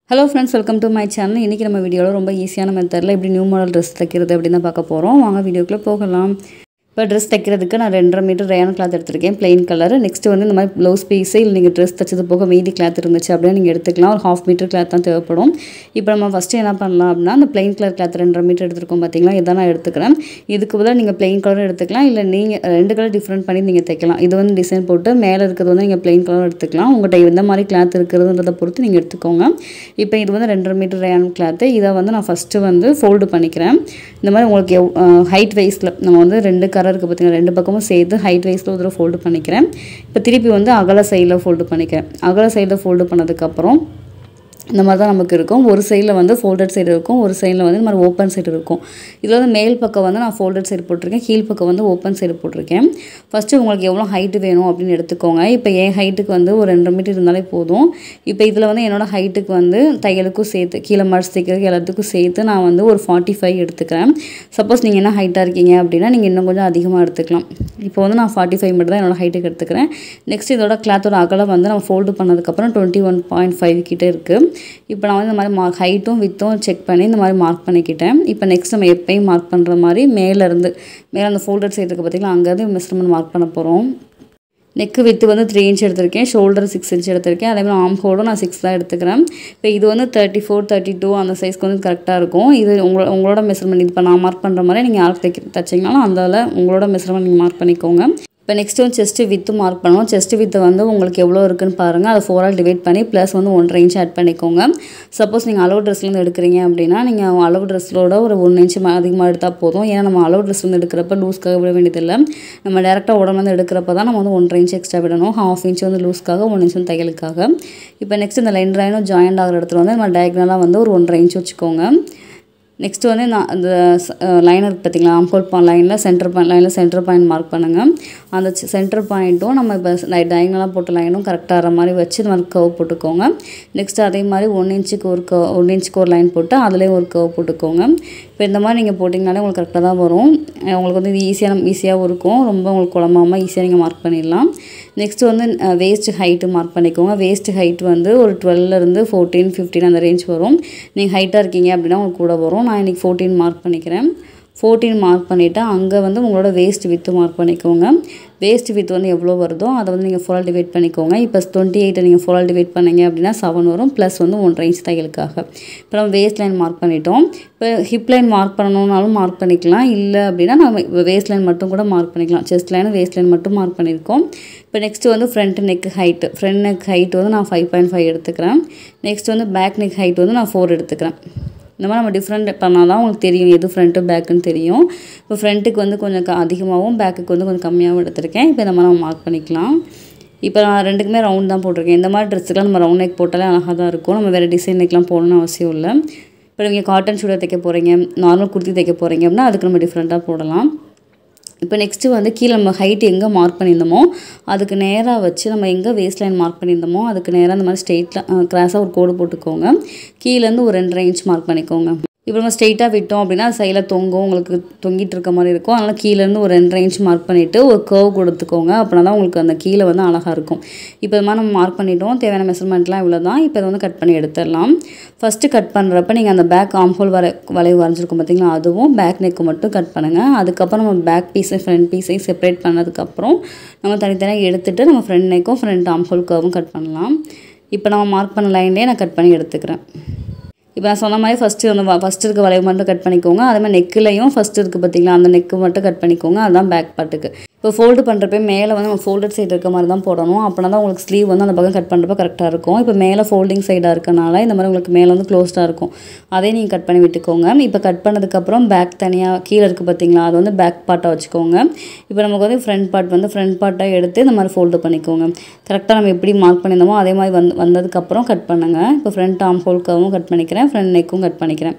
hello friends welcome to my channel இன்றைக்கி நம்ம வீடியோவில் ரொம்ப ஈஸியான மெத்தடில் எப்படி நியூ மாடல் ட்ரெஸ் தைக்கிறது அப்படின்னு தான் பார்க்க போகிறோம் வாங்க வீடியோக்குள்ளே போகலாம் இப்போ ட்ரெஸ் தைக்கிறதுக்கு நான் ரெண்டரை மீட்டர் ரேயான கிளாத் எடுத்திருக்கேன் plain கலர் நெக்ஸ்ட் வந்து இந்த மாதிரி ப்ளவுஸ் பீஸு இல்லை நீங்கள் ட்ரெஸ் தைச்சது போக மீதி கிளாத் இருந்துச்சு அப்படின்னா நீங்கள் எடுத்துக்கலாம் ஒரு ஹாஃப் மீட்டர் கிளாத் தான் தேவைப்படும் இப்போ நம்ம ஃபஸ்ட்டு என்ன பண்ணலாம் அப்படின்னா அந்த plain கலர் கிளாத் ரெண்டரை மீட்டர் எடுத்திருக்கோம் பார்த்தீங்களா இதான் நான் எடுத்துக்கிறேன் இதுக்கு பதிலாக நீங்கள் plain கலர் எடுத்துக்கலாம் இல்லை நீங்கள் ரெண்டு கலர் டிஃப்ரெண்ட் பண்ணி நீங்கள் தைக்கலாம் இது வந்து டிசைன் போட்டு மேலே இருக்கிறது வந்து நீங்கள் plain கலர் எடுத்துக்கலாம் உங்கள்கிட்ட எந்த மாதிரி கிளாத் இருக்கிறதுன்றதை பொறுத்து நீங்கள் எடுத்துக்கோங்க இப்போ இது வந்து ரெண்டரை மீட்டர் ரேயான கிளாத்து இதை வந்து நான் ஃபஸ்ட்டு வந்து ஃபோல்டு பண்ணிக்கிறேன் இந்த மாதிரி உங்களுக்கு எவ் ஹைட் வைஸில் நம்ம வந்து ரெண்டு கரை இருக்குது பார்த்தீங்கன்னா ரெண்டு பக்கமும் சேர்த்து ஹைட் வைஸில் ஒரு தடவை ஃபோல்டு பண்ணிக்கிறேன் இப்போ திருப்பி வந்து அகல சைடில் ஃபோல்டு பண்ணிக்கிறேன் அகல சைடில் ஃபோல்டு பண்ணதுக்கப்புறம் இந்த மாதிரி தான் நமக்கு இருக்கும் ஒரு சைடில் வந்து ஃபோல்டட் சைடு இருக்கும் ஒரு சைடில் வந்து இந்த மாதிரி ஓப்பன் சைடு இருக்கும் இதில் வந்து மேல் பக்கம் வந்து நான் ஃபோல்டட் சைடு போட்டிருக்கேன் கீழ் பக்கம் வந்து ஓப்பன் சைடு போட்டிருக்கேன் ஃபஸ்ட்டு உங்களுக்கு எவ்வளோ ஹைட்டு வேணும் அப்படின்னு எடுத்துக்கோங்க இப்போ என் ஹைட்டுக்கு வந்து ஒரு ரெண்டு மீட்டர் இருந்தாலே போதும் இப்போ இதில் வந்து என்னோடய ஹைட்டுக்கு வந்து தையலுக்கும் சேர்த்து கீழே மடிச்சு தைக்கிறதுக்கு எல்லாத்துக்கும் சேர்த்து நான் வந்து ஒரு ஃபார்ட்டி ஃபைவ் எடுத்துக்கிறேன் சப்போஸ் நீங்கள் என்ன ஹைட்டாக இருக்கீங்க அப்படின்னா நீங்கள் இன்னும் கொஞ்சம் அதிகமாக எடுத்துக்கலாம் இப்போ வந்து நான் ஃபார்ட்டி ஃபைவ் மட்டும் தான் என்னோடய ஹைட்டுக்கு எடுத்துக்கிறேன் நெக்ஸ்ட் இதோட கிளாத்தோட அகலம் வந்து நம்ம ஃபோல்டு பண்ணதுக்கப்புறம் டுவெண்ட்டி ஒன் பாயிண்ட் ஃபைவ் கிட்டே இருக்குது இப்போ நான் வந்து இந்த மாதிரி மார்க் ஹைட்டும் வித்தும் செக் பண்ணி இந்த மாதிரி மார்க் பண்ணிக்கிட்டேன் இப்போ நெக்ஸ்ட் நம்ம எப்பயும் மார்க் பண்ணுற மாதிரி மேலேருந்து மேலே அந்த ஃபோல்டர் சைடு இருக்குது பார்த்தீங்களா அங்கேருந்து மெஷர்மெண்ட் மார்க் பண்ண போகிறோம் நெக்கு வித்து வந்து த்ரீ இன்ச் எடுத்திருக்கேன் ஷோல்டர் சிக்ஸ் இன்ச் எடுத்திருக்கேன் அதே மாதிரி ஆம் ஹோலும் நான் சிக்ஸ் தான் எடுத்துக்கிறேன் இப்போ இது வந்து தேர்ட்டி ஃபோர் தேர்ட்டி டூ அந்த சைஸ்க்கு வந்து கரெக்டாக இருக்கும் இது உங்களோட உங்களோட மெஷர்மெண்ட் இப்போ நான் மார்க் பண்ணுற மாதிரி நீங்கள் யாருக்கு தைக்க தைச்சிங்கனாலும் அந்த உங்களோட மெஷர்மெண்ட் நீங்கள் மார்க் பண்ணிக்கோங்க இப்போ நெக்ஸ்ட் வந்து செஸ்ட்டு வித்து மார்க் பண்ணுவோம் செஸ்ட் வித்து வந்து உங்களுக்கு எவ்வளோ இருக்குன்னு பாருங்கள் அதை ஃபோரால் டிவைட் பண்ணி ப்ளஸ் வந்து ஒன்றரை இன்ச் ஆட் பண்ணிக்கோங்க சப்போஸ் நீங்கள் அளவு ட்ரெஸ்லேருந்து எடுக்கிறீங்க அப்படின்னா நீங்கள் அளவு ட்ரெஸ்ஸோட ஒரு ஒன்று இன்ச்சு அதிகமாக எடுத்தால் போதும் ஏன்னா நம்ம அளவு ட்ரெஸ்லேருந்து எடுக்கிறப்ப லூஸ்க்காக விட வேண்டியதில்லை நம்ம டேரெக்டாக உடம்புலேருந்து எடுக்கிறப்ப தான் நம்ம வந்து ஒன்றரை இன்ச் எக்ஸ்ட்ரா விடணும் ஹாஃப் இன்ச் வந்து லூஸ்க்காக ஒன் இன்ச் வந்து தையலுக்காக இப்போ நெக்ஸ்ட் இந்த லைன் லைனும் ஜாயிண்ட் ஆகிற இடத்துல வந்து நம்ம டயக்னலாக வந்து ஒரு ஒன்றரை இன்ச் வச்சுக்கோங்க நெக்ஸ்ட்டு வந்து நான் அந்த லைனர் பார்த்தீங்களா ஆம்ஹோல் பா லைனில் சென்டர் பாயிண்ட் லைனில் சென்டர் பாயிண்ட் மார்க் பண்ணுங்கள் அந்த சென்டர் பாயிண்ட்டும் நம்ம இப்போ டயங்கலாக போட்ட லைனும் கரெக்டாக வர மாதிரி வச்சு இந்த மாதிரி கர்வ் போட்டுக்கோங்க நெக்ஸ்ட் அதே மாதிரி ஒன் இன்ச்சுக்கு ஒரு கவ் ஒன் இன்ச்சுக்கு ஒரு லைன் போட்டு அதுலேயும் ஒரு கர்வ் போட்டுக்கோங்க இப்போ இந்த மாதிரி நீங்கள் போட்டிங்கனாலே உங்களுக்கு கரெக்டாக தான் வரும் உங்களுக்கு வந்து இது ஈஸியாக ஈஸியாகவும் இருக்கும் ரொம்ப உங்களுக்கு குழம்பாமல் ஈஸியாக நீங்கள் மார்க் பண்ணிடலாம் நெக்ஸ்ட்டு வந்து வேஸ்ட் ஹைட்டு மார்க் பண்ணிக்கோங்க வேஸ்ட் ஹைட் வந்து ஒரு டுவெல்லேருந்து ஃபோர்டீன் ஃபிஃப்டீன் அந்த ரேஞ்ச் வரும் நீங்கள் ஹைட்டாக இருக்கீங்க அப்படின்னா உங்களுக்கு கூட வரும் நான் இன்றைக்கி ஃபோர்டீன் மார்க் பண்ணிக்கிறேன் ஃபோர்டீன் மார்க் பண்ணிவிட்டு அங்கே வந்து உங்களோட வேஸ்ட் வித்து மார்க் பண்ணிக்கோங்க வேஸ்ட் வித் வந்து எவ்வளோ வருதோ அதை வந்து நீங்கள் ஃபோரால் டிவைட் பண்ணிக்கோங்க இப்போ டுவெண்ட்டி எயிட்டை நீங்கள் ஃபோரால் டிவைட் பண்ணீங்க அப்படின்னா செவன் வரும் ப்ளஸ் வந்து ஒன்றரை இன்ச் தையலுக்காக இப்போ நம்ம வேஸ்ட் லைன் மார்க் பண்ணிட்டோம் இப்போ ஹிப் லைன் மார்க் பண்ணணுன்னாலும் மார்க் பண்ணிக்கலாம் இல்லை அப்படின்னா நம்ம இப்போ வேஸ்ட் லைன் மட்டும் கூட மார்க் பண்ணிக்கலாம் செஸ்ட் லைன் வேஸ்ட் லைன் மட்டும் மார்க் பண்ணியிருக்கோம் இப்போ நெக்ஸ்ட்டு வந்து front neck height front neck height வந்து நான் ஃபைவ் பாயிண்ட் ஃபைவ் எடுத்துக்கிறேன் நெக்ஸ்ட் வந்து பேக் நெக் ஹைட் வந்து நான் ஃபோர் எடுத்துக்கிறேன் இந்த மாதிரி நம்ம டிஃப்ரெண்ட் பண்ணால் தான் உங்களுக்கு தெரியும் எது ஃப்ரண்ட்டு பேக்குன்னு தெரியும் இப்போ ஃப்ரண்ட்டுக்கு வந்து கொஞ்சம் க அதிகமாகவும் பேக்குக்கு வந்து கொஞ்சம் கம்மியாகவும் எடுத்திருக்கேன் இப்போ இந்த மாதிரி நம்ம மார்க் பண்ணிக்கலாம் இப்போ நான் ரெண்டுக்குமே ரவுண்ட் தான் போட்டிருக்கேன் இந்த மாதிரி ட்ரெஸ்ஸுக்கெலாம் நம்ம ரவுண்ட் நெக் போட்டாலே அழகாக தான் இருக்கும் நம்ம வேறு டிசைன் நெக்லாம் போடணும்னு அவசியம் இல்லை இப்போ நீங்கள் காட்டன் சுடிதார் தைக்க போகிறீங்க நார்மல் குர்த்தி தைக்க போகிறீங்க அப்படின்னா அதுக்கு நம்ம டிஃப்ரெண்ட்டாக போடலாம் இப்போ நெக்ஸ்ட்டு வந்து கீழே நம்ம ஹைட் எங்கே மார்க் பண்ணியிருந்தோமோ அதுக்கு நேராக வச்சு நம்ம எங்கே வேஸ்ட் லைன் மார்க் பண்ணியிருந்தோமோ அதுக்கு நேராக அந்த மாதிரி ஸ்ட்ரெயிட்டில் கிராஸாக ஒரு கோடு போட்டுக்கோங்க கீழேருந்து ஒரு ரெண்டரை இன்ச் மார்க் பண்ணிக்கோங்க இப்போ நம்ம ஸ்ட்ரெயிட்டாக விட்டோம் அப்படின்னா சைடில் தொங்கும் உங்களுக்கு தொங்கிட்டு இருக்க மாதிரி இருக்கும் அதனால் கீழேருந்து ஒரு ரெண்டரை இன்ச் மார்க் பண்ணிவிட்டு ஒரு கர்வ் கொடுத்துக்கோங்க அப்படின்னா தான் உங்களுக்கு அந்த கீழே வந்து அழகாக இருக்கும் இப்போ இது மாதிரி நம்ம மார்க் பண்ணிட்டோம் தேவையான மெஷர்மெண்ட்லாம் இவ்வளோ தான் இப்போ இதை வந்து கட் பண்ணி எடுத்துடலாம் ஃபஸ்ட்டு கட் பண்ணுறப்ப நீங்கள் அந்த பேக் ஆம்ஹோல் வர வளைவு வரைஞ்சிருக்கும் பார்த்தீங்களா அதுவும் பேக் நெக்கு மட்டும் கட் பண்ணுங்கள் அதுக்கப்புறம் நம்ம பேக் பீஸை ஃப்ரண்ட் பீஸையும் செப்பரேட் பண்ணதுக்கப்புறம் நம்ம தனித்தனியாக எடுத்துகிட்டு நம்ம ஃப்ரண்ட் நெக்கும் ஃப்ரண்ட் ஆம்ஹோல் கர்வும் கட் பண்ணலாம் இப்போ நம்ம மார்க் பண்ண லைன்லேயே நான் கட் பண்ணி எடுத்துக்கிறேன் இப்போ நான் சொன்ன மாதிரி ஃபஸ்ட்டு அந்த ஃபஸ்ட்டு இருக்க வளைவு மட்டும் கட் பண்ணிக்கோங்க அதே மாதிரி நெக்குலையும் ஃபஸ்ட்டு இருக்குது பார்த்தீங்களா அந்த நெக்கு மட்டும் கட் பண்ணிக்கோங்க அதுதான் பேக் பார்ட்டுக்கு இப்போ ஃபோல்டு பண்ணுறப்ப மேலே வந்து நம்ம ஃபோல்டட் சைடு இருக்க மாதிரி தான் போடணும் அப்படின்னா தான் உங்களுக்கு ஸ்லீவ் வந்து அந்த பக்கம் கட் பண்ணுறப்ப கரெக்டாக இருக்கும் இப்போ மேலே ஃபோல்டிங் சைடாக இருக்கனால இந்த மாதிரி உங்களுக்கு மேலே வந்து க்ளோஸ்டாக இருக்கும் அதே நீங்கள் கட் பண்ணி விட்டுக்கோங்க இப்போ கட் பண்ணதுக்கப்புறம் பேக் தனியாக கீழே இருக்குது பார்த்தீங்களா அது வந்து பேக் பார்ட்டாக வச்சுக்கோங்க இப்போ நமக்கு வந்து ஃப்ரண்ட் பார்ட் வந்து ஃப்ரண்ட் பார்ட்டாக எடுத்து இந்த மாதிரி ஃபோல்டு பண்ணிக்கோங்க கரெக்டாக நம்ம எப்படி மார்க் பண்ணியிருந்தோமோ அதே மாதிரி வந்து வந்ததுக்கப்புறம் கட் பண்ணுங்கள் இப்போ ஃப்ரண்ட் ஆம் ஹோல்கவும் கட் பண்ணிக்கிறேன் ஃப்ரண்ட் நெக்கும் கட் பண்ணிக்கிறேன்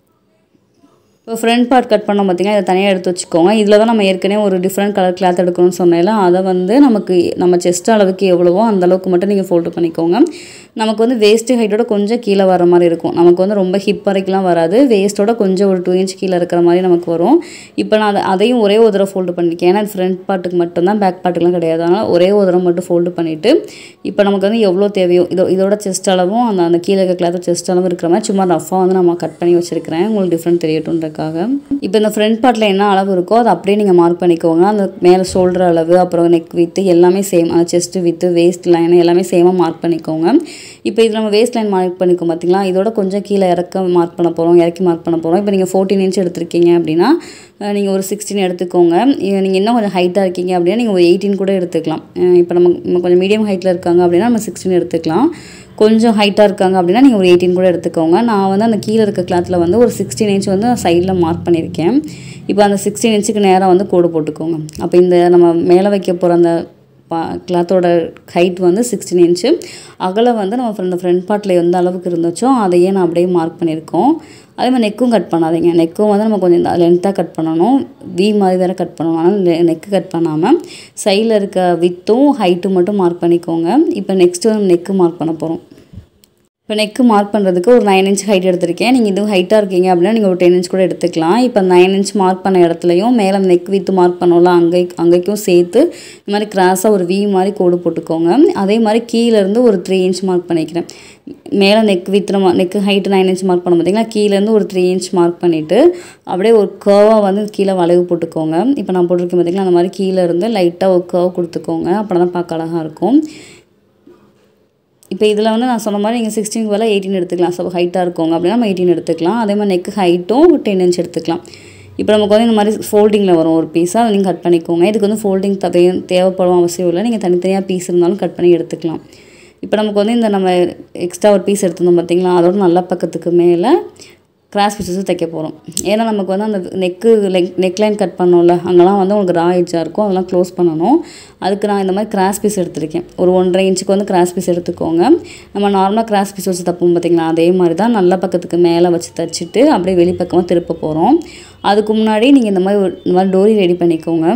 இப்போ ஃப்ரண்ட் பார்ட் கட் பண்ணோம் பார்த்தீங்கன்னா இதை தனியாக எடுத்து வச்சுக்கோங்க இதில் தான் நம்ம ஏற்கனவே ஒரு டிஃப்ரெண்ட் கலர் கிளாத் எடுக்கணும்னு சொன்னேன்ல அதை வந்து நமக்கு நம்ம செஸ்ட் அளவுக்கு எவ்வளவோ அந்த அளவுக்கு மட்டும் நீங்கள் ஃபோல்டு பண்ணிக்கோங்க நமக்கு வந்து வேஸ்ட்டு ஹைட்டோட கொஞ்சம் கீழே வர மாதிரி இருக்கும் நமக்கு வந்து ரொம்ப ஹிப் வரைக்கும்லாம் வராது வேஸ்ட்டோட கொஞ்சம் ஒரு டூ இன்ச் கீழே இருக்கிற மாதிரி நமக்கு வரும் இப்போ நான் அதை அதையும் ஒரே ஒரு தடவை ஃபோல்டு பண்ணிக்கேன் ஏன்னா ஃப்ரண்ட் பார்ட்டுக்கு மட்டும்தான் பேக் பார்ட்டுக்குலாம் கிடையாது அதனால் ஒரே ஒரு தடவை மட்டும் ஃபோல்டு பண்ணிவிட்டு இப்போ நமக்கு வந்து எவ்வளோ தேவையோ இதோ இதோட செஸ்ட் அளவும் அந்த அந்த கீழே இருக்க கிளாத் செஸ்ட் அளவும் இருக்கிற மாதிரி சும்மா ரஃபாக வந்து நம்ம கட் பண்ணி வச்சுருக்கிறேன் உங்களுக்கு டிஃப்ரெண்ட் தெரியட்டுன்றக்காக இப்போ இந்த ஃப்ரண்ட் பார்ட்டில் என்ன அளவு இருக்கோ அதை அப்படியே நீங்கள் மார்க் பண்ணிக்கோங்க அந்த மேலே ஷோல்டர் அளவு அப்புறம் நெக் வித்து எல்லாமே சேம் அந்த செஸ்ட்டு வித்து வேஸ்ட் லைன் எல்லாமே சேமாக மார்க் பண்ணிக்கோங்க இப்போ இதில் நம்ம வேஸ்ட் லைன் மார்க் பண்ணிக்கோம் பார்த்தீங்களா இதோட கொஞ்சம் கீழே இறக்க மார்க் பண்ண போகிறோம் இறக்கி மார்க் பண்ண போகிறோம் இப்போ நீங்கள் ஃபோர்டீன் இன்ச் எடுத்திருக்கீங்க அப்படின்னா நீங்கள் ஒரு சிக்ஸ்டீன் எடுத்துக்கோங்க நீங்கள் இன்னும் கொஞ்சம் ஹைட்டாக இருக்கீங்க அப்படின்னா நீங்கள் ஒரு எயிட்டீன் கூட எடுத்துக்கலாம் இப்போ நம்ம நம்ம கொஞ்சம் மீடியம் ஹைட்டில் இருக்காங்க அப்படின்னா நம்ம சிக்ஸ்டீன் எடுத்துக்கலாம் கொஞ்சம் ஹைட்டாக இருக்காங்க அப்படின்னா நீங்கள் ஒரு எயிட்டீன் கூட எடுத்துக்கோங்க நான் வந்து அந்த கீழே இருக்க கிளாத்தில் வந்து ஒரு சிக்ஸ்டீன் இன்ச் வந்து சைடில் மார்க் பண்ணியிருக்கேன் இப்போ அந்த சிக்ஸ்டீன் இன்ச்சுக்கு நேராக வந்து கோடு போட்டுக்கோங்க அப்போ இந்த நம்ம மேலே வைக்க போகிற அந்த பா கிளாத்தோட ஹைட் வந்து சிக்ஸ்டீன் இன்ச்சு அகலம் வந்து நம்ம இந்த ஃப்ரண்ட் பார்ட்டில் எந்த அளவுக்கு இருந்துச்சோ அதையே நான் அப்படியே மார்க் பண்ணியிருக்கோம் அதே மாதிரி நெக்கும் கட் பண்ணாதீங்க நெக்கும் வந்து நம்ம கொஞ்சம் லென்த்தாக கட் பண்ணணும் வி மாதிரி வேறு கட் பண்ணணும் ஆனால் நெக்கு கட் பண்ணாமல் சைடில் இருக்க வித்தும் ஹைட்டும் மட்டும் மார்க் பண்ணிக்கோங்க இப்போ நெக்ஸ்ட்டு வந்து நெக்கு மார்க் பண்ண போகிறோம் இப்போ நெக்கு மார்க் பண்ணுறதுக்கு ஒரு நைன் இன்ச் ஹைட் எடுத்திருக்கேன் நீங்கள் இதுவும் ஹைட்டாக இருக்கீங்க அப்படின்னா நீங்கள் ஒரு டென் இன்ச் கூட எடுத்துக்கலாம் இப்போ நைன் இன்ச் மார்க் பண்ண இடத்துலையும் மேலே நெக் வித்து மார்க் பண்ணோம்ல அங்கே அங்கேக்கும் சேர்த்து இந்த மாதிரி கிராஸாக ஒரு வி மாதிரி கோடு போட்டுக்கோங்க அதே மாதிரி கீழேருந்து ஒரு த்ரீ இன்ச் மார்க் பண்ணிக்கிறேன் மேலே neck width neck height nine inch mark பண்ண பார்த்தீங்களா கீழேருந்து ஒரு த்ரீ இன்ச் மார்க் பண்ணிவிட்டு அப்படியே ஒரு கர்வாக வந்து கீழே வளைவு போட்டுக்கோங்க இப்போ நான் போட்டிருக்கேன் பார்த்தீங்களா அந்த மாதிரி கீழே இருந்து லைட்டாக ஒரு கர்வ் கொடுத்துக்கோங்க அப்போ தான் பார்க்க அழகாக இருக்கும் இப்போ இதில் வந்து நான் சொன்ன மாதிரி நீங்கள் சிக்ஸ்டீன் வேலை எயிட்டீன் எடுத்துக்கலாம் ஸோ ஹைட்டாக இருக்கவங்க அப்படின்னா நம்ம எயிட்டீன் எடுத்துக்கலாம் அதே மாதிரி நெக் ஹைட்டும் டென் இன்ச் எடுத்துக்கலாம் இப்போ நமக்கு வந்து இந்த மாதிரி ஃபோல்டிங்கில் வரும் ஒரு பீஸாக அதை நீங்கள் கட் பண்ணிக்கோங்க இதுக்கு வந்து ஃபோல்டிங் தே தேவைப்படும் அவசியம் இல்லை நீங்கள் தனித்தனியாக பீஸ் இருந்தாலும் கட் பண்ணி எடுத்துக்கலாம் இப்போ நமக்கு வந்து இந்த நம்ம எக்ஸ்ட்ரா ஒரு பீஸ் எடுத்திருந்தோம் பார்த்தீங்களா அதோட நல்ல பக்கத்துக்கு மேலே கிராஸ் பீசஸும் தைக்க போகிறோம் ஏன்னா நமக்கு வந்து அந்த நெக்கு லெக் நெக்லைன் கட் பண்ணோம்ல அங்கெல்லாம் வந்து உங்களுக்கு ரா எட்ஜாக இருக்கும் அதெல்லாம் க்ளோஸ் பண்ணணும் அதுக்கு நான் இந்த மாதிரி கிராஸ் பீஸ் எடுத்திருக்கேன் ஒரு ஒன்றரை இன்ச்சுக்கு வந்து கிராஸ் பீஸ் எடுத்துக்கோங்க நம்ம நார்மலாக கிராஸ் பீஸ் வச்சு தப்போம் பார்த்தீங்களா அதே மாதிரி தான் நல்ல பக்கத்துக்கு மேலே வச்சு தைச்சிட்டு அப்படியே வெளிப்பக்கமாக திருப்ப போகிறோம் அதுக்கு முன்னாடி நீங்கள் இந்த மாதிரி ஒரு இந்த மாதிரி டோரி ரெடி பண்ணிக்கோங்க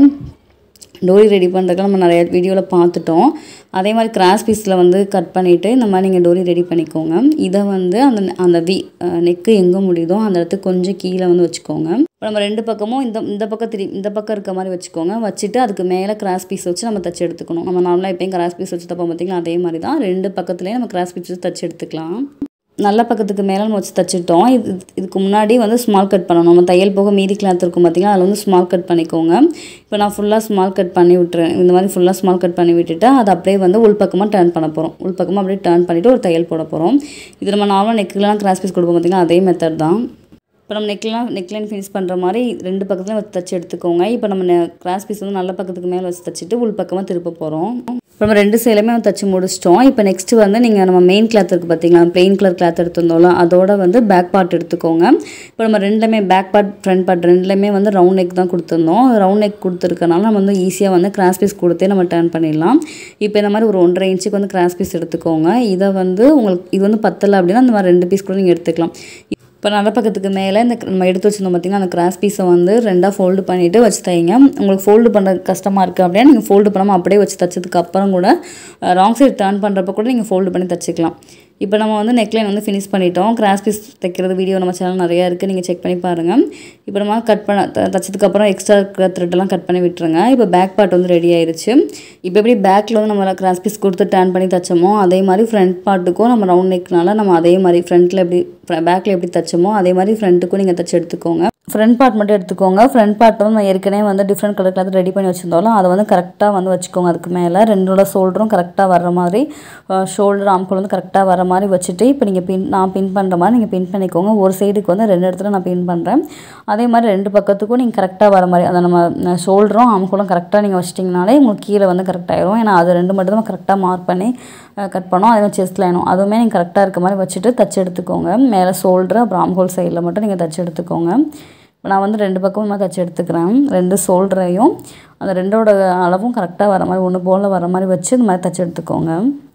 டோரி ரெடி பண்ணுறதுக்கு நம்ம நிறைய வீடியோவில் பார்த்துட்டோம் அதே மாதிரி கிராஸ் பீஸில் வந்து கட் பண்ணிவிட்டு இந்த மாதிரி நீங்கள் டோரி ரெடி பண்ணிக்கோங்க இதை வந்து அந்த அந்த வி நெக்கு எங்கே முடியுதோ அந்த இடத்துக்கு கொஞ்சம் கீழே வந்து வச்சுக்கோங்க இப்போ நம்ம ரெண்டு பக்கமும் இந்த இந்த பக்கம் திரி இந்த பக்கம் இருக்க மாதிரி வச்சுக்கோங்க வச்சுட்டு அதுக்கு மேலே கிராஸ் பீஸ் வச்சு நம்ம தச்சு எடுத்துக்கணும் நம்ம நார்மலாக எப்பயும் கிராஸ் பீஸ் வச்சு தப்போம் பார்த்திங்களா அதே மாதிரி தான் ரெண்டு பக்கத்துலேயும் நம்ம கிராஸ் பீஸ் வச்சு தச்சு எடுத்துக்கலாம் நல்ல பக்கத்துக்கு மேலே நம்ம வச்சு தச்சுட்டோம் இது இதுக்கு முன்னாடி வந்து ஸ்மால் கட் பண்ணணும் நம்ம தையல் போக மீதி கிளாத் இருக்கும் பார்த்தீங்களா அதில் வந்து ஸ்மால் கட் பண்ணிக்கோங்க இப்போ நான் ஃபுல்லாக ஸ்மால் கட் பண்ணி விட்டுறேன் இந்த மாதிரி ஃபுல்லாக ஸ்மால் கட் பண்ணி விட்டுட்டு அதை அப்படியே வந்து உள்பக்கமாக டர்ன் பண்ண போகிறோம் உள்பக்கமாக அப்படியே டர்ன் பண்ணிவிட்டு ஒரு தையல் போட போகிறோம் இது நம்ம நார்மலாக நெக்குலாம் கிராஸ் பீஸ் கொடுப்போம் பார்த்தீங்களா அதே மெத்தட் தான் இப்போ நம்ம நெக்லாம் நெக்லைன் ஃபினிஷ் பண்ணுற மாதிரி ரெண்டு பக்கத்துலையும் வச்சு தச்சு எடுத்துக்கோங்க இப்போ நம்ம கிராஸ் பீஸ் வந்து நல்ல பக்கத்துக்கு மேலே வச்சு தச்சுட்டு உள் பக்கமாக திருப்ப போகிறோம் இப்போ நம்ம ரெண்டு சைடுமே தச்சு முடிச்சிட்டோம் இப்போ நெக்ஸ்ட் வந்து நீங்கள் நம்ம மெயின் கிளாத் இருக்குது பார்த்தீங்களா பிளெயின் கலர் கிளாத் எடுத்திருந்தோம்ல அதோட வந்து பேக் பார்ட் எடுத்துக்கோங்க இப்போ நம்ம ரெண்டுமே பேக் பார்ட் ஃப்ரண்ட் பார்ட் ரெண்டுலேயுமே வந்து ரவுண்ட் நெக் தான் கொடுத்துருந்தோம் ரவுண்ட் நெக் கொடுத்துருக்கனால நம்ம வந்து ஈஸியாக வந்து கிராஸ் பீஸ் கொடுத்தே நம்ம டர்ன் பண்ணிடலாம் இப்போ இந்த மாதிரி ஒரு ஒன்றரை இன்ச்சுக்கு வந்து கிராஸ் பீஸ் எடுத்துக்கோங்க இதை வந்து உங்களுக்கு இது வந்து பத்தலை அப்படின்னா இந்த மாதிரி ரெண்டு பீஸ் கூட நீங்கள் எடுத்துக்கலாம் இப்போ நல்ல பக்கத்துக்கு மேலே இந்த நம்ம எடுத்து வச்சிருந்தோம் பார்த்தீங்கன்னா அந்த கிராஸ் பீஸை வந்து ரெண்டாக ஃபோல்டு பண்ணிவிட்டு வச்சு தைங்க உங்களுக்கு ஃபோல்டு பண்ணுற கஷ்டமாக இருக்குது அப்படின்னா நீங்கள் ஃபோல்டு பண்ணாமல் அப்படியே வச்சு தைச்சதுக்கு அப்புறம் கூட ராங் சைடு டர்ன் பண்ணுறப்ப கூட நீங்கள் ஃபோல்டு பண்ணி தைச்சிக்கலாம் இப்போ நம்ம வந்து நெக்லைன் வந்து ஃபினிஷ் பண்ணிட்டோம் கிராஸ் பீஸ் தைக்கிறது வீடியோ நம்ம சேனல் நிறையா இருக்குது நீங்கள் செக் பண்ணி பாருங்கள் இப்போ நம்ம கட் பண்ண த- தைச்சதுக்கப்புறம் எக்ஸ்ட்ரா இருக்கிற த்ரெட்டெல்லாம் கட் பண்ணி விட்டுருங்க இப்போ பேக் பார்ட் வந்து ரெடி ஆயிருச்சு இப்போ எப்படி பேக்கில் வந்து நம்ம கிராஸ் பீஸ் கொடுத்து டர்ன் பண்ணி தைச்சோமோ அதே மாதிரி ஃப்ரண்ட் பார்ட்டுக்கும் நம்ம ரவுண்ட் நெக்னால நம்ம அதே மாதிரி ஃப்ரண்ட்டில் எப்படி பேக்கில் எப்படி தைச்சோமோ அதே மாதிரி ஃப்ரண்ட்டுக்கும் நீங்கள் தைச்சு எடுத்துக்கோங்க ஃப்ரண்ட் பார்ட் மட்டும் எடுத்துக்கோங்க ஃப்ரண்ட் பார்ட் வந்து நம்ம ஏற்கனவே வந்து டிஃப்ரெண்ட் கலர் கிளாத் ரெடி பண்ணி வச்சிருந்தாலும் அதை வந்து கரெக்டாக வந்து வச்சுக்கோங்க அதுக்கு மேலே ரெண்டோட ஷோல்டரும் கரெக்டாக வர்ற மாதிரி ஷோல்டர் ஆம்கோல் வந்து கரெக்டாக வர மாதிரி வச்சுட்டு இப்போ நீங்கள் பின் நான் பின் பண்ணுற மாதிரி நீங்கள் பின் பண்ணிக்கோங்க ஒரு சைடுக்கு வந்து ரெண்டு இடத்துல நான் பின் பண்ணுறேன் அதே மாதிரி ரெண்டு பக்கத்துக்கும் நீங்கள் கரெக்டாக வர மாதிரி அதை நம்ம ஷோல்டரும் ஆம்கோலும் கரெக்டாக நீங்கள் வச்சிட்டிங்கனாலே உங்களுக்கு கீழே வந்து கரெக்டாயிரும் ஏன்னா அது ரெண்டு மட்டும் தான் கரெக்டாக மார்க் பண்ணி கட் பண்ணோம் அதே மாதிரி செஸ்ட் லைனும் அதுவுமே நீங்கள் கரெக்டாக இருக்க மாதிரி வச்சுட்டு தச்சு எடுத்துக்கோங்க மேலே ஷோல்டர் அப்புறம் ஆம்கோல் சைடில் மட்டும் நீங்கள் தச்சு எடுத்துக்கோங்க இப்போ நான் வந்து ரெண்டு பக்கமும் தச்சு எடுத்துக்கிறேன் ரெண்டு ஷோல்டரையும் அந்த ரெண்டோட அளவும் கரெக்டாக வர மாதிரி ஒன்று போல் வர மாதிரி வச்சு இந்த மாதிரி தச்சு எடுத்துக்கோங்க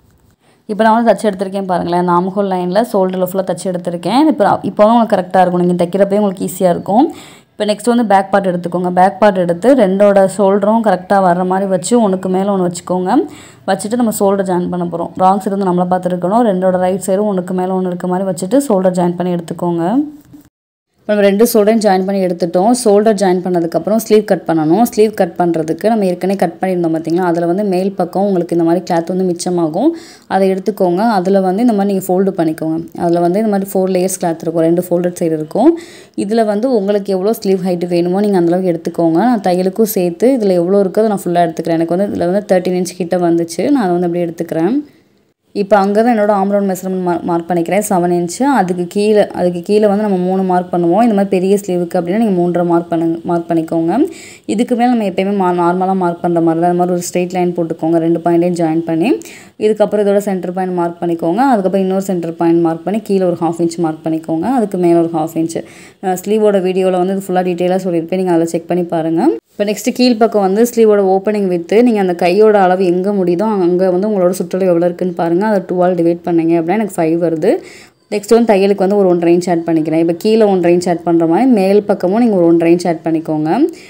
இப்போ நான் வந்து தச்சு எடுத்திருக்கேன் பாருங்களேன் அந்த ஆம்ஹோல் லைனில் ஷோல்டரில் ஃபுல்லாக தச்சு எடுத்திருக்கேன் இப்போ இப்போ வந்து உங்களுக்கு கரெக்டாக இருக்கும் நீங்கள் தைக்கிறப்பே உங்களுக்கு ஈஸியாக இருக்கும் இப்போ நெக்ஸ்ட் வந்து பேக் பார்ட் எடுத்துக்கோங்க பேக் பார்ட் எடுத்து ரெண்டோட ஷோல்டரும் கரெக்டாக வர்ற மாதிரி வச்சு ஒன்றுக்கு மேலே ஒன்று வச்சுக்கோங்க வச்சுட்டு நம்ம ஷோல்டர் ஜாயின் பண்ண போகிறோம் ராங் சைடு வந்து நம்மளை பார்த்துருக்கணும் ரெண்டோட ரைட் சைடும் ஒன்றுக்கு மேலே ஒன்று இருக்க மாதிரி வச்சுட்டு ஷோல்டர் ஜாயின் பண்ணி எடுத்துக்கோங்க இப்போ நம்ம ரெண்டு ஷோல்டரையும் ஜாயின் பண்ணி எடுத்துட்டோம் ஷோல்டர் ஜாயின் பண்ணதுக்கப்புறம் ஸ்லீவ் கட் பண்ணணும் ஸ்லீவ் கட் பண்ணுறதுக்கு நம்ம ஏற்கனவே கட் பண்ணியிருந்தோம் பார்த்தீங்களா அதில் வந்து மேல் பக்கம் உங்களுக்கு இந்த மாதிரி கிளாத் வந்து மிச்சமாகும் அதை எடுத்துக்கோங்க அதில் வந்து இந்த மாதிரி நீங்கள் ஃபோல்டு பண்ணிக்கோங்க அதில் வந்து இந்த மாதிரி ஃபோர் லேயர்ஸ் கிளாத் இருக்கும் ரெண்டு ஃபோல்டட் சைடு இருக்கும் இதில் வந்து உங்களுக்கு எவ்வளோ ஸ்லீவ் ஹைட் வேணுமோ நீங்கள் அந்தளவுக்கு எடுத்துக்கோங்க நான் தையலுக்கும் சேர்த்து இதில் எவ்வளோ இருக்கோ அதை நான் ஃபுல்லாக எடுத்துக்கிறேன் எனக்கு வந்து இதில் வந்து தேர்ட்டின் இன்ச் கிட்ட வந்துச்சு நான் அதை வந்து அப்படியே எடுத்துக்கிறேன் இப்போ அங்கே தான் என்னோட ஆம்ரவுண்ட் மெஷர்மெண்ட் மார்க் மார்க் பண்ணிக்கிறேன் செவன் இன்ச்சு அதுக்கு கீழே அதுக்கு கீழே வந்து நம்ம மூணு மார்க் பண்ணுவோம் இந்த மாதிரி பெரிய ஸ்லீவுக்கு அப்படின்னா நீங்கள் மூன்றரை மார்க் பண்ணுங்க மார்க் பண்ணிக்கோங்க இதுக்கு மேலே நம்ம எப்பயுமே மா நார்மலாக மார்க் பண்ணுற மாதிரி தான் இந்த மாதிரி ஒரு ஸ்ட்ரெயிட் லைன் போட்டுக்கோங்க ரெண்டு பாயிண்ட்டையும் ஜாயின் பண்ணி இதுக்கப்புறம் இதோட சென்டர் பாயிண்ட் மார்க் பண்ணிக்கோங்க அதுக்கப்புறம் இன்னொரு சென்டர் பாயிண்ட் மார்க் பண்ணி கீழே ஒரு ஹாஃப் இன்ச் மார்க் பண்ணிக்கோங்க அதுக்கு மேலே ஒரு ஹாஃப் இன்ச் ஸ்லீவோட வீடியோவில் வந்து இது ஃபுல்லாக டீட்டெயிலாக சொல்லியிருப்பேன் நீங்கள் அதில் செக் பண்ணி பாருங்கள் இப்போ நெக்ஸ்ட்டு கீழ்ப்பக்கம் வந்து ஸ்லீவோட ஓப்பனிங் வித்து நீங்கள் அந்த கையோட அளவு எங்கே முடியுதோ அங்கே வந்து உங்களோட சுற்றளவு எவ்வளோ இருக்குன்னு பாருங்கள் அதை டூவால் டிவைட் பண்ணீங்க அப்படின்னா எனக்கு ஃபைவ் வருது நெக்ஸ்ட் வந்து தையலுக்கு வந்து ஒரு ஒன்றரை இன்ச் ஆட் பண்ணிக்கிறேன் இப்போ கீழே ஒன்றரை இன்ச் ஆட் பண்ணுற மாதிரி மேல் பக்கமும் நீங்கள் ஒரு ஒன்றரை இன்ச் ஆட் பண்ணிக்கோங்க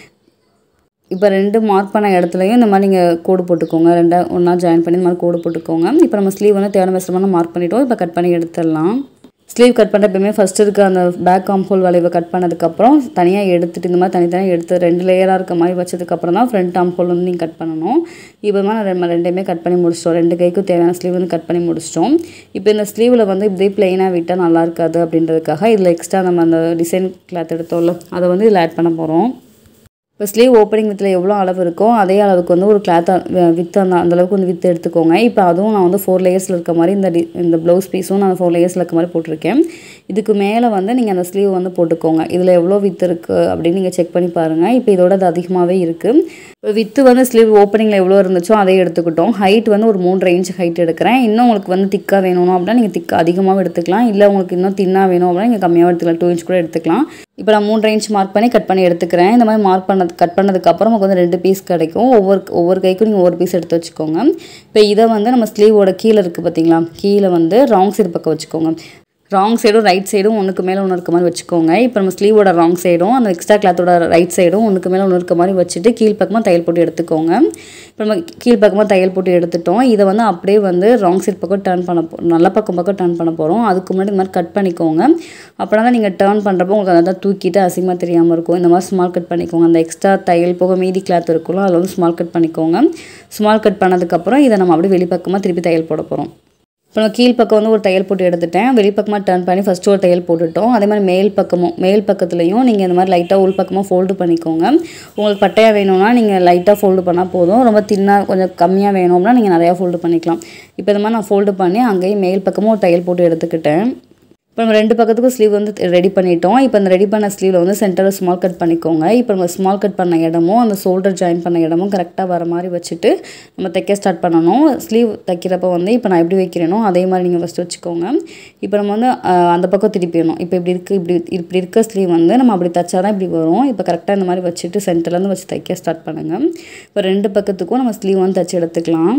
இப்போ ரெண்டு மார்க் பண்ண இடத்துலையும் இந்த மாதிரி நீங்கள் கோடு போட்டுக்கோங்க ரெண்டா ஒன்றா ஜாயின் பண்ணி இந்த மாதிரி கோடு போட்டுக்கோங்க இப்போ நம்ம ஸ்லீவ் வந்து தேவையான மெஷர்மெண்ட் மார்க் பண்ணிட்டோம் இப்போ கட் பண்ணி எடுத்துடலாம் ஸ்லீவ் கட் பண்ணுற எப்பயுமே ஃபஸ்ட்டு இருக்க அந்த பேக் காம்போல் வளைவை கட் பண்ணதுக்கப்புறம் தனியாக எடுத்துட்டு இந்த மாதிரி தனித்தனியாக எடுத்து ரெண்டு லேயராக இருக்க மாதிரி வச்சதுக்கப்புறம் தான் ஃப்ரண்ட் ஆம்போல் வந்து நீங்கள் கட் பண்ணணும் இப்போ நான் ரெண்டு ரெண்டையுமே கட் பண்ணி முடிச்சிட்டோம் ரெண்டு கைக்கும் தேவையான ஸ்லீவ் வந்து கட் பண்ணி முடிச்சிட்டோம் இப்போ இந்த ஸ்லீவில் வந்து இப்படி பிளெயினாக விட்டால் நல்லா இருக்காது அப்படின்றதுக்காக இதில் எக்ஸ்ட்ரா நம்ம அந்த டிசைன் கிளாத் எடுத்தோம்ல அதை வந்து இதில் ஆட் பண்ண போகிறோம் இப்போ ஸ்லீவ் ஓப்பனிங் வித்தில் எவ்வளோ அளவு இருக்கோ அதே அளவுக்கு வந்து ஒரு கிளாத் வித்து அந்த அந்தளவுக்கு வந்து வித்து எடுத்துக்கோங்க இப்போ அதுவும் நான் வந்து ஃபோர் லேயர்ஸில் இருக்க மாதிரி இந்த டி இந்த ப்ளவுஸ் பீஸும் நான் ஃபோர் லேயர்ஸில் இருக்க மாதிரி போட்டிருக்கேன் இதுக்கு மேலே வந்து நீங்கள் அந்த ஸ்லீவ் வந்து போட்டுக்கோங்க இதில் எவ்வளோ வித்து இருக்குது அப்படின்னு நீங்கள் செக் பண்ணி பாருங்கள் இப்போ இதோட அது அதிகமாகவே இருக்குது இப்போ வித்து வந்து ஸ்லீவ் ஓப்பனிங்கில் எவ்வளோ இருந்துச்சோ அதை எடுத்துக்கிட்டோம் ஹைட் வந்து ஒரு மூன்றரை இன்ச் ஹைட் எடுக்கிறேன் இன்னும் உங்களுக்கு வந்து திக்காக வேணும் அப்படின்னா நீங்கள் திக்காக அதிகமாகவும் எடுத்துக்கலாம் இல்லை உங்களுக்கு இன்னும் தின்னாக வேணும் அப்படின்னா நீங்கள் கம்மியாகவும் எடுத்துக்கலாம் டூ இன்ச் கூட எடுத்துக்கலாம் இப்போ நான் மூன்றரை இன்ச் மார்க் பண்ணி கட் பண்ணி எடுத்துக்கிறேன் இந்த மாதிரி மார்க் பண்ணது கட் பண்ணதுக்கப்புறம் நமக்கு வந்து ரெண்டு பீஸ் கிடைக்கும் ஒவ்வொரு ஒவ்வொரு கைக்கும் நீங்கள் ஒவ்வொரு பீஸ் எடுத்து வச்சுக்கோங்க இப்போ இதை வந்து நம்ம ஸ்லீவோட கீழே இருக்குது பார்த்தீங்களா கீழே வந்து ராங் சைடு பக்கம் வச்சுக்கோங்க ராங் சைடும் ரைட் சைடும் ஒன்றுக்கு மேலே ஒன்று இருக்க மாதிரி வச்சுக்கோங்க இப்போ நம்ம ஸ்லீவோட ராங் சைடும் அந்த எக்ஸ்ட்ரா கிளாத்தோட ரைட் சைடும் ஒன்றுக்கு மேலே ஒன்று இருக்க மாதிரி வச்சுட்டு கீழ்ப்பக்கமாக தையல் போட்டு எடுத்துக்கோங்க இப்போ நம்ம கீழ்ப்பக்கமாக தையல் போட்டு எடுத்துட்டோம் இதை வந்து அப்படியே வந்து ராங் சைட் பக்கம் டர்ன் பண்ண போ நல்ல பக்கம் பக்கம் டர்ன் பண்ண போகிறோம் அதுக்கு முன்னாடி இந்த மாதிரி கட் பண்ணிக்கோங்க அப்படின்னா தான் நீங்கள் டர்ன் பண்ணுறப்போ உங்களுக்கு அதை தூக்கிட்டு அசிங்கமாக தெரியாமல் இருக்கும் இந்த மாதிரி ஸ்மால் கட் பண்ணிக்கோங்க அந்த எக்ஸ்ட்ரா தையல் போக மீதி கிளாத் இருக்குல்ல அதில் வந்து ஸ்மால் கட் பண்ணிக்கோங்க ஸ்மால் கட் பண்ணதுக்கப்புறம் இதை நம்ம அப்படியே வெளிப்பக்கமாக திருப்பி தையல் போட போகிறோம் இப்போ நான் கீழ்ப்பக்கம் வந்து ஒரு தையல் போட்டு எடுத்துட்டேன் வெளிப்பக்கமாக டர்ன் பண்ணி ஃபஸ்ட்டு ஒரு தையல் போட்டுட்டோம் அதே மாதிரி மேல் பக்கமும் மேல் பக்கத்துலையும் நீங்கள் இந்த மாதிரி லைட்டாக உள் பக்கமாக ஃபோல்டு பண்ணிக்கோங்க உங்களுக்கு பட்டையாக வேணும்னா நீங்கள் லைட்டாக ஃபோல்டு பண்ணால் போதும் ரொம்ப தின்னாக கொஞ்சம் கம்மியாக வேணும்னா நீங்கள் நிறையா ஃபோல்டு பண்ணிக்கலாம் இப்போ இந்த மாதிரி நான் ஃபோல்டு பண்ணி அங்கேயும் மேல் பக்கமும் ஒரு தையல் போட்டு எடுத்துக்கிட்டேன் இப்போ நம்ம ரெண்டு பக்கத்துக்கும் ஸ்லீவ் வந்து ரெடி பண்ணிட்டோம் இப்போ அந்த ரெடி பண்ண ஸ்லீவில் வந்து சென்டரில் ஸ்மால் கட் பண்ணிக்கோங்க இப்போ நம்ம ஸ்மால் கட் பண்ண இடமும் அந்த ஷோல்டர் ஜாயின் பண்ண இடமும் கரெக்டாக வர மாதிரி வச்சுட்டு நம்ம தைக்க ஸ்டார்ட் பண்ணணும் ஸ்லீவ் தைக்கிறப்ப வந்து இப்போ நான் எப்படி வைக்கிறேனோ அதே மாதிரி நீங்கள் ஃபஸ்ட்டு வச்சுக்கோங்க இப்போ நம்ம வந்து அஹ், அந்த பக்கம் திருப்பிடணும் இப்போ இப்படி இருக்குது இப்படி இப்படி இருக்க ஸ்லீவ் வந்து நம்ம அப்படி தைச்சா தான் இப்படி வரும் இப்போ கரெக்டாக இந்த மாதிரி வச்சுட்டு சென்டர்லேருந்து வச்சு தைக்க ஸ்டார்ட் பண்ணுங்கள் இப்போ ரெண்டு பக்கத்துக்கும் நம்ம ஸ்லீவ் வந்து தைச்சி எடுத்துக்கலாம்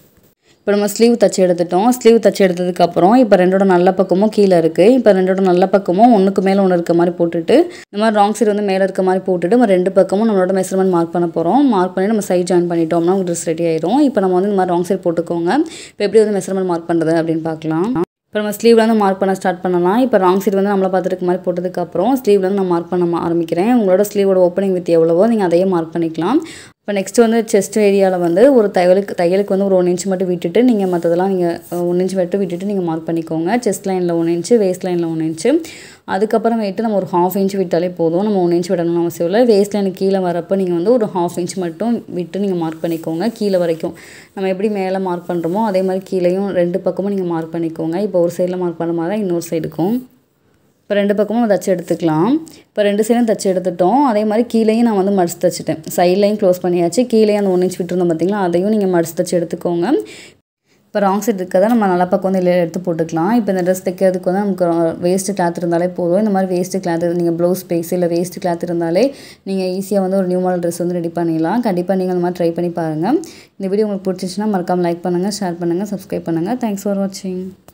இப்போ நம்ம ஸ்லீவ் தச்சு எடுத்துட்டோம் ஸ்லீவ் தச்சு எடுத்ததுக்கப்புறம் இப்போ ரெண்டோட நல்ல பக்கமும் கீழே இருக்குது இப்போ ரெண்டோட நல்ல பக்கமும் ஒன்றுக்கு மேலே ஒன்று இருக்க மாதிரி போட்டுட்டு இந்த மாதிரி ராங் சைடு வந்து மேலே இருக்க மாதிரி போட்டுட்டு நம்ம ரெண்டு பக்கமும் நம்மளோட மெஷர்மெண்ட் மார்க் பண்ண போகிறோம் மார்க் பண்ணி நம்ம சைட் ஜாயின் பண்ணிட்டோம்னா உங்களுக்கு ட்ரெஸ் ரெடி ஆயிரும் இப்போ நம்ம வந்து இந்த மாதிரி ராங் சைடு போட்டுக்கோங்க இப்போ எப்படி வந்து மெஷர்மெண்ட் மார்க் பண்ணுறது அப்படின்னு பார்க்கலாம் இப்போ நம்ம ஸ்லீவ்ல வந்து மார்க் பண்ண ஸ்டார்ட் பண்ணலாம் இப்போ ராங் சைடு வந்து நம்மளை பார்த்துருக்க மாதிரி போட்டதுக்கப்புறம் ஸ்லீவ்ல வந்து நான் மார்க் பண்ண ஆரம்பிக்கிறேன் உங்களோட ஸ்லீவோட ஓப்பனிங் வித் எவ்வளவோ நீங்கள் அதையே மார்க் பண்ணிக்கலாம் இப்போ நெக்ஸ்ட் வந்து செஸ்ட் ஏரியாவில் வந்து ஒரு தையலுக்கு தையலுக்கு வந்து ஒரு ஒன் இன்ச் மட்டும் விட்டுட்டு நீங்கள் மற்றதெல்லாம் நீங்கள் ஒன் இன்ச் மட்டும் விட்டுட்டு நீங்கள் மார்க் பண்ணிக்கோங்க செஸ்ட் லைனில் ஒன் இன்ச்சு வேஸ்ட் லைனில் ஒன் இன்ச்சு அதுக்கப்புறமேட்டு நம்ம ஒரு ஹாஃப் இன்ச் விட்டாலே போதும் நம்ம ஒன் இன்ச் விடணும்னு அவசியம் இல்லை வேஸ்ட் லைனுக்கு கீழே வரப்போ நீங்கள் வந்து ஒரு ஹாஃப் இன்ச் மட்டும் விட்டு நீங்கள் மார்க் பண்ணிக்கோங்க கீழே வரைக்கும் நம்ம எப்படி மேலே மார்க் பண்ணுறோமோ அதே மாதிரி கீழேயும் ரெண்டு பக்கமும் நீங்கள் மார்க் பண்ணிக்கோங்க இப்போ ஒரு சைடில் மார்க் பண்ண மாதிரி தான் இன்னொரு சைடுக்கும் இப்போ ரெண்டு பக்கமும் தச்சு எடுத்துக்கலாம் இப்போ ரெண்டு சைடும் தச்சு எடுத்துட்டோம் அதே மாதிரி கீழேயும் நான் வந்து மடிச்சு தச்சுட்டேன் சைட்லையும் க்ளோஸ் பண்ணியாச்சு கீழேயும் அந்த ஒன் இன்ச் விட்டுருந்தோம் பார்த்தீங்களா அதையும் நீங்கள் மடிச்சு தச்சு எடுத்துக்கோங்க இப்போ ராங் சைடு இருக்கதை நம்ம நல்லா பக்கம் வந்து இல்லை எடுத்து போட்டுக்கலாம் இப்போ இந்த ட்ரெஸ் தைக்கிறதுக்கு வந்து நமக்கு வேஸ்ட்டு கிளாத் இருந்தாலே போதும் இந்த மாதிரி வேஸ்ட்டு கிளாத் நீங்கள் ப்ளவுஸ் பீஸ் இல்லை வேஸ்ட் கிளாத் இருந்தாலே நீங்கள் ஈஸியாக வந்து ஒரு நியூ மாடல் ட்ரெஸ் வந்து ரெடி பண்ணிடலாம் கண்டிப்பாக நீங்கள் அந்த மாதிரி ட்ரை பண்ணி பாருங்கள் இந்த வீடியோ உங்களுக்கு பிடிச்சிச்சுன்னா மறக்காமல் லைக் பண்ணுங்கள் ஷேர் பண்ணுங்கள் சப்ஸ்கிரைப் பண்ணுங்கள் தேங்க்ஸ் ஃபார் வாட்சிங்